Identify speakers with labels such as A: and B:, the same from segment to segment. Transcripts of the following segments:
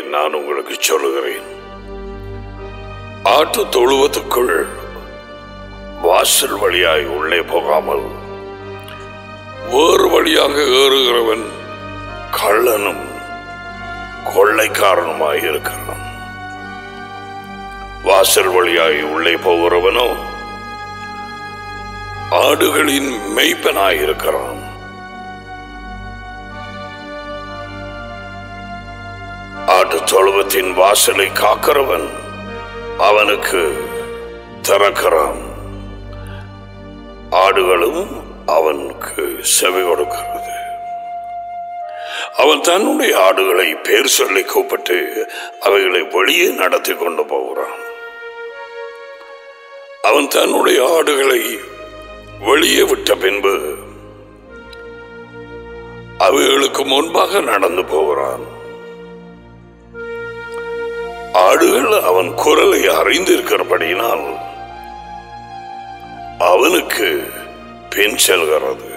A: நான் உங்களுக்கு சொல்லுகிறேன் ஆட்டு தொழுவத்துக்குள் வாசல் வழியாய் உள்ளே போகாமல் வேறு வழியாக ஏறுகிறவன் கள்ளனும் கொள்ளைக்காரனுமாய் இருக்கிறான் வாசல் வழியாய் உள்ளே போகிறவனோ ஆடுகளின் மெய்ப்பனாய் இருக்கிறான் ஆட்டு தொழுவத்தின் வாசலை காக்கிறவன் அவனுக்கு திறக்கிறான் ஆடுகளும் அவனுக்கு செவி கொடுக்கிறது அவன் தன்னுடைய ஆடுகளை பேர் சொல்லி கூப்பிட்டு அவைகளை வெளியே நடத்தி கொண்டு போகிறான் அவன் தன்னுடைய ஆடுகளை வெளியே விட்ட பின்பு அவைகளுக்கு முன்பாக நடந்து போகிறான் ஆடுகள் அவன் குரலை அறிந்திருக்கிறபடியினால் அவனுக்கு பின் செல்கிறது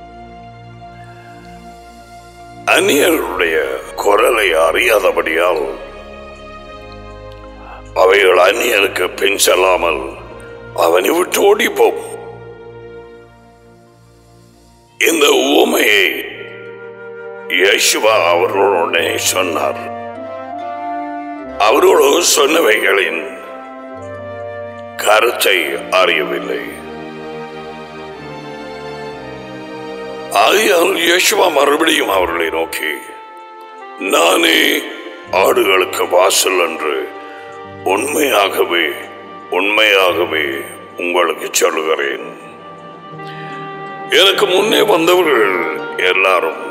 A: அந்நியர்களுடைய குரலை அறியாதபடியால் அவைகள் அந்நியருக்கு பின் செல்லாமல் அவனை விட்டு ஓடிப்போம் இந்த உவமையை யேசுவா அவர்களுடனே சொன்னார் அவர்களோ சொன்னவைகளின் கருத்தை அறியவில்லை ஆகையால் யேசுவா மறுபடியும் அவர்களை நோக்கி நானே ஆடுகளுக்கு வாசல் என்று உண்மையாகவே உண்மையாகவே உங்களுக்கு சொல்லுகிறேன் எனக்கு முன்னே வந்தவர்கள் எல்லாரும்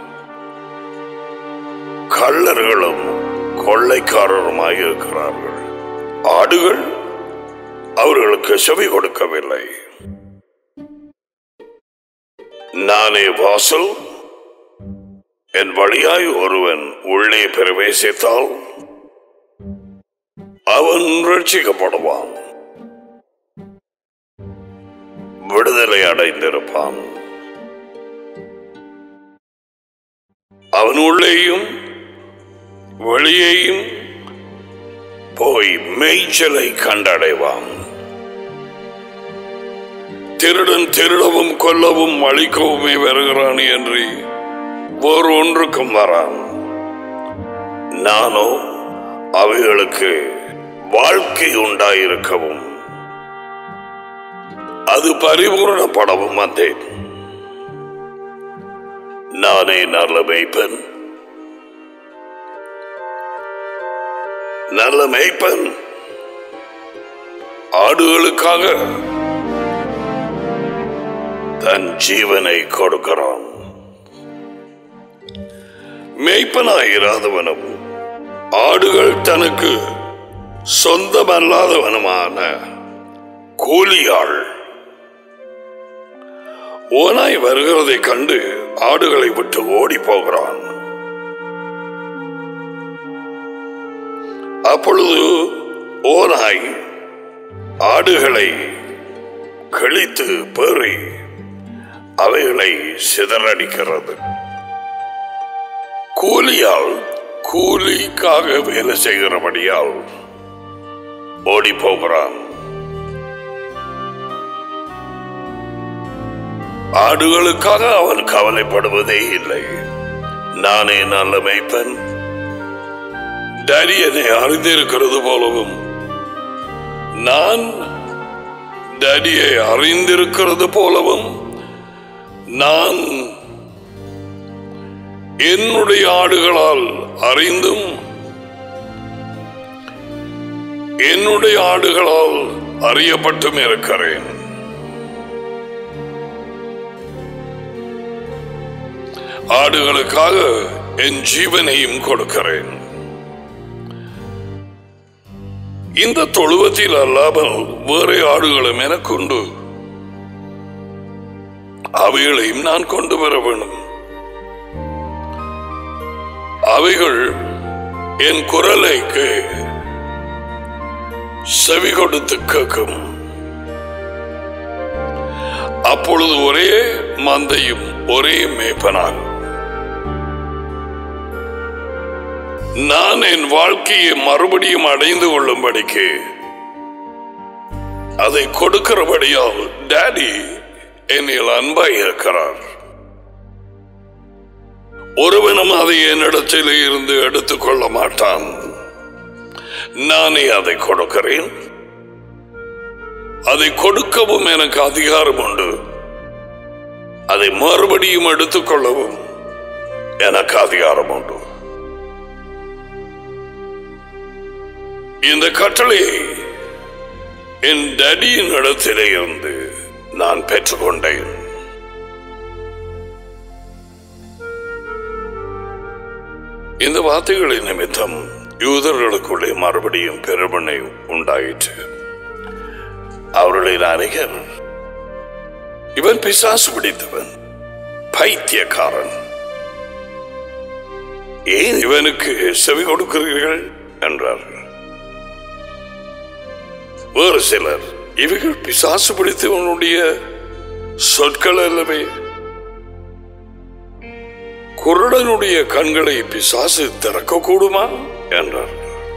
A: கள்ளர்களும் கொள்ளைக்காரருமாய் இருக்கிறார்கள் ஆடுகள் அவர்களுக்கு செவி கொடுக்கவில்லை நானே வாசல் என் வழியாய் ஒருவன் உள்ளே பிரவேசித்தால் அவன் ரட்சிக்கப்படுவான் விடுதலை அடைந்திருப்பான் அவன் உள்ளேயும் வெளியேயும் போய் மேய்ச்சலை கண்டடைவான் திருடன் திருடவும் கொல்லவும் அழிக்கவுமே வருகிறான் என்று வேறு ஒன்றுக்கும் வரான் நானோ அவைகளுக்கு வாழ்க்கை உண்டாயிருக்கவும் அது பரிபூரணப்படவும் வந்தேன் நானே நல்ல மேய்ப்பன் நல்ல மேய்ப்பன் ஆடுகளுக்காக தன் ஜீவனை கொடுக்கிறான் மேய்ப்பனாயிராதவனும் ஆடுகள் தனக்கு சொந்தமல்லாதவனுமான கூலியாள் ஓனாய் வருகிறதை கண்டு ஆடுகளை விட்டு ஓடி போகிறான் அப்பொழுது ஓனாய் ஆடுகளை கிழித்து பேறி அவைகளை சிதறடிக்கிறது கூலியால் கூலிக்காக வேலை செய்கிறபடியால் ஓடி போகிறான் ஆடுகளுக்காக அவன் கவலைப்படுவதே இல்லை நானே நல்ல மேய்ப்பன் டேடி என்னை அறிந்திருக்கிறது போலவும் நான் டேடியை அறிந்திருக்கிறது போலவும் நான் என்னுடைய ஆடுகளால் அறிந்தும் என்னுடைய ஆடுகளால் அறியப்பட்டும் இருக்கிறேன் ஆடுகளுக்காக என் ஜீவனையும் கொடுக்கிறேன் இந்த தொழுவத்தில் அல்லாமல் வேறு ஆடுகளும் எனக்குண்டு அவைகளையும் நான் கொண்டு வர வேண்டும் அவைகள் என் குரலைக்கு செவி கொடுத்து கேட்கும் அப்பொழுது ஒரே மந்தையும் ஒரே மேய்ப்பனாகும் நான் என் வாழ்க்கையை மறுபடியும் அடைந்து கொள்ளும்படிக்கு அதை கொடுக்கிறபடியால் டாடி என்னில் அன்பாய் இருக்கிறார் ஒருவனும் அதை என்னிடத்தில் இருந்து எடுத்துக் கொள்ள மாட்டான் நானே அதை கொடுக்கிறேன் அதை கொடுக்கவும் எனக்கு அதிகாரம் உண்டு அதை மறுபடியும் எடுத்துக்கொள்ளவும் எனக்கு அதிகாரம் உண்டு இந்த கட்டளையை என் டடியின் இடத்திலே இருந்து நான் பெற்றுக்கொண்டேன் இந்த வார்த்தைகளின் நிமித்தம் யூதர்களுக்குள்ளே மறுபடியும் பெருமனை உண்டாயிற்று அவர்களில் அநேகர் இவன் பிசாசு பிடித்தவன் பைத்தியக்காரன் ஏன் இவனுக்கு செவி கொடுக்கிறீர்கள் என்றார்கள் வேறு சிலர் இவைகள் பிசாசு பிடித்தவனுடைய சொற்கள் அல்லவே குருடனுடைய கண்களை பிசாசு திறக்க கூடுமா என்றார்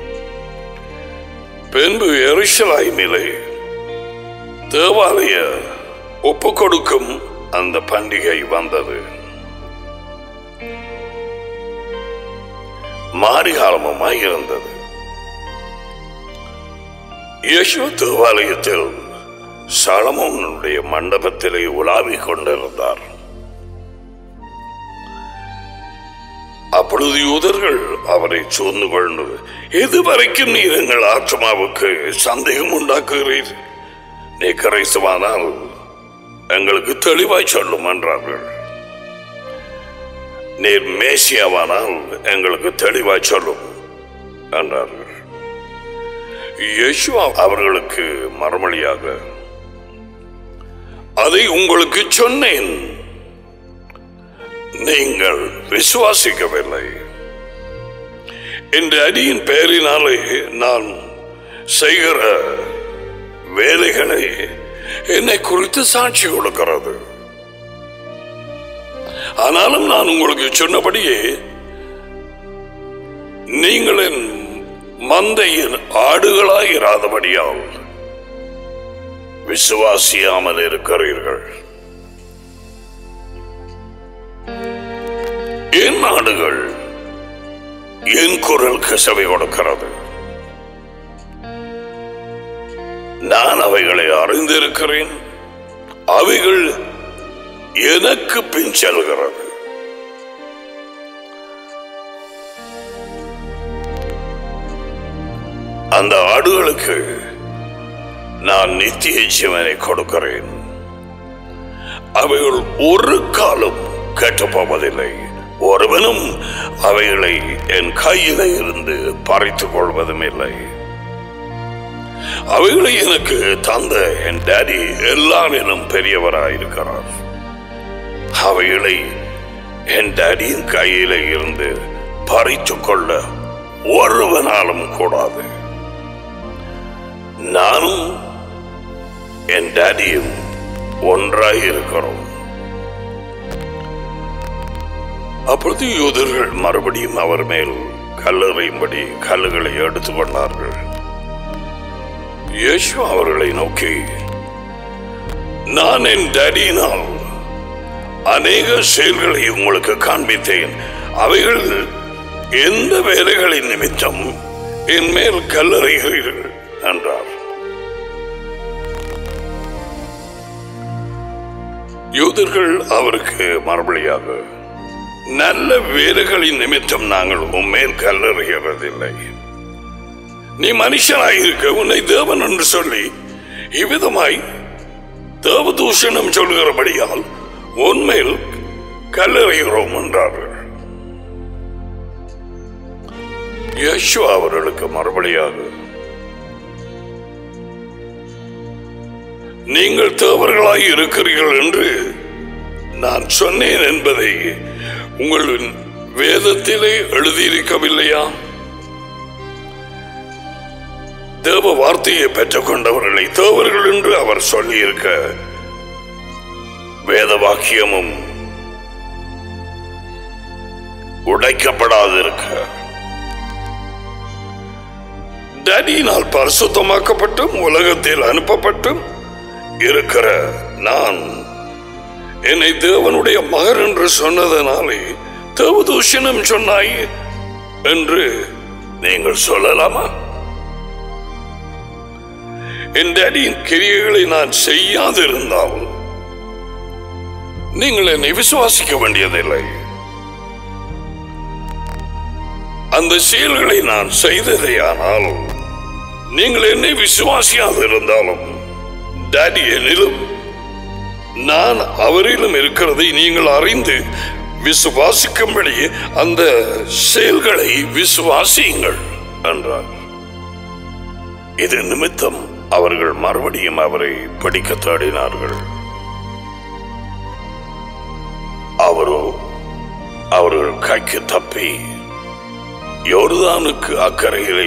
A: பின்பு எரிசலாய்மிலே தேவாலய ஒப்பு கொடுக்கும் அந்த பண்டிகை வந்தது மாரிகாலமுமாய் இருந்தது இயேசு தேவாலயத்தில் சலமோனுடைய மண்டபத்திலே உலாவிக் கொண்டிருந்தார் அப்பொழுது யூதர்கள் அவரை சூழ்ந்து கொண்டு எதுவரைக்கும் நீர் எங்கள் ஆத்மாவுக்கு சந்தேகம் உண்டாக்குகிறீர் நீ கரைசுவானால் எங்களுக்கு தெளிவாய் சொல்லும் என்றார்கள் நீர் மேசியாவானால் எங்களுக்கு தெளிவாய் சொல்லும் என்றார்கள் இயேசு அவர்களுக்கு மறுமொழியாக அதை உங்களுக்கு சொன்னேன் நீங்கள் விசுவாசிக்கவில்லை இந்த அடியின் பெயரினாலே நான் செய்கிற வேலைகளை என்னை குறித்து சாட்சி கொடுக்கிறது ஆனாலும் நான் உங்களுக்கு சொன்னபடியே நீங்கள் என் மந்தையின் ஆடுகளாய் இராதபடியால் விசுவாசியாமல் இருக்கிறீர்கள் என் ஆடுகள் என் குரலுக்கு செவி கொடுக்கிறது நான் அவைகளை அறிந்திருக்கிறேன் அவைகள் எனக்கு பின் செல்கிறது அந்த ஆடுகளுக்கு நான் நித்திய ஜீவனை கொடுக்கிறேன் அவைகள் ஒரு காலம் கெட்டுப் போவதில்லை ஒருவனும் அவைகளை என் கையில இருந்து பறித்துக் கொள்வதும் இல்லை அவைகளை எனக்கு தந்த என் டாடி எல்லாரிலும் பெரியவராயிருக்கிறார் அவைகளை என் டாடியின் கையில இருந்து பறித்துக் கொள்ள ஒருவனாலும் கூடாது நானும் என் டாடியும் ஒன்றாய் இருக்கிறோம் அப்பொழுது யூதர்கள் மறுபடியும் அவர் மேல் கல்லறையும்படி கல்லுகளை எடுத்துக் கொண்டார்கள் இயேசு அவர்களை நோக்கி நான் என் டேடியினால் அநேக செயல்களை உங்களுக்கு காண்பித்தேன் அவைகள் எந்த வேலைகளின் நிமித்தம் என் மேல் கல்லறைகிறீர்கள் என்றார் யூதர்கள் அவருக்கு மறுபடியாக நல்ல வேலைகளின் நிமித்தம் நாங்கள் உண்மையில் கல்லறிகிறதில்லை நீ மனுஷனாயிருக்க உன்னை தேவன் என்று சொல்லி இவ்விதமாய் தேவதூஷணம் சொல்கிறபடியால் உண்மையில் கல்லறிகிறோம் என்றார்கள் யேசு அவர்களுக்கு மறுபடியாக நீங்கள் தேவர்களாய் இருக்கிறீர்கள் என்று நான் சொன்னேன் என்பதை உங்களின் வேதத்திலே எழுதியிருக்கவில்லையா தேவ வார்த்தையை பெற்றுக் கொண்டவர்களை தேவர்கள் என்று அவர் சொல்லியிருக்க வேத வாக்கியமும் உடைக்கப்படாதிருக்க டேடியினால் பரிசுத்தமாக்கப்பட்டும் உலகத்தில் அனுப்பப்பட்டும் இருக்கிற நான் என்னை தேவனுடைய மகர் என்று சொன்னதனாலே தேவதூஷணம் சொன்னாய் என்று நீங்கள் சொல்லலாமா என் டேடியின் கிரியைகளை நான் செய்யாதிருந்தால் நீங்கள் என்னை விசுவாசிக்க வேண்டியதில்லை அந்த செயல்களை நான் செய்ததேயானால் நீங்கள் என்னை விசுவாசியாது இருந்தாலும் டாடி என்னிலும் நான் அவரிலும் இருக்கிறதை நீங்கள் அறிந்து விசுவாசிக்கும்படி அந்த செயல்களை விசுவாசியுங்கள் என்றார் இது நிமித்தம் அவர்கள் மறுபடியும் அவரை பிடிக்க தேடினார்கள் அவரோ அவர்கள் கைக்கு தப்பி யோர்தானுக்கு அக்கறையிலே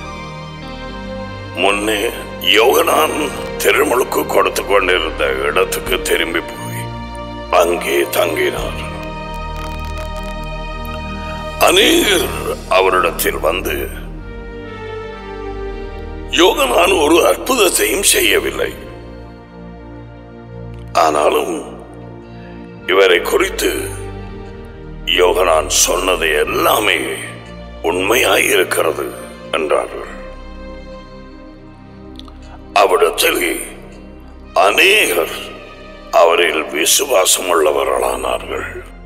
A: முன்னே யோகனான் திருமுழுக்கு கொடுத்து கொண்டிருந்த இடத்துக்கு திரும்பி போய் அங்கே தங்கினார் அநேகர் அவரிடத்தில் வந்து யோகனான் ஒரு அற்புதத்தையும் செய்யவில்லை ஆனாலும் இவரை குறித்து யோகனான் சொன்னது எல்லாமே உண்மையாய் இருக்கிறது என்றார்கள் அவ்விடத்தில் அநேகர் அவரில் விசுவாசம் உள்ளவர்களானார்கள்